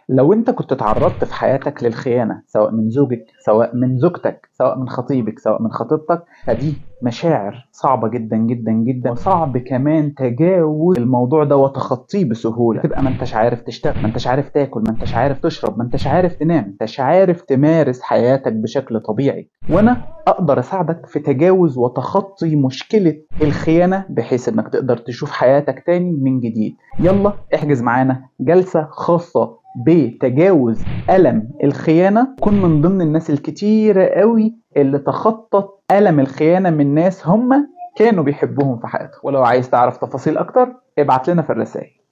لو انت كنت تعرضت في حياتك للخيانة سواء من زوجك سواء من زوجتك سواء من خطيبك سواء من خطيبتك فدي مشاعر صعبة جدا جدا جدا وصعب كمان تجاوز الموضوع ده وتخطيه بسهولة تبقى ما انتش عارف تشتغل ما انتش عارف تاكل ما انتش عارف تشرب ما انتش عارف تنام ما انتش عارف تمارس حياتك بشكل طبيعي وانا اقدر اساعدك في تجاوز وتخطي مشكلة الخيانة بحيث انك تقدر تشوف حياتك تاني من جديد يلا احجز معانا جلسة خاصة بتجاوز ألم الخيانة كن من ضمن الناس الكتيرة قوي اللي تخطط ألم الخيانة من ناس هم كانوا بيحبوهم في حياتهم ولو عايز تعرف تفاصيل أكتر ابعت لنا في الرسائل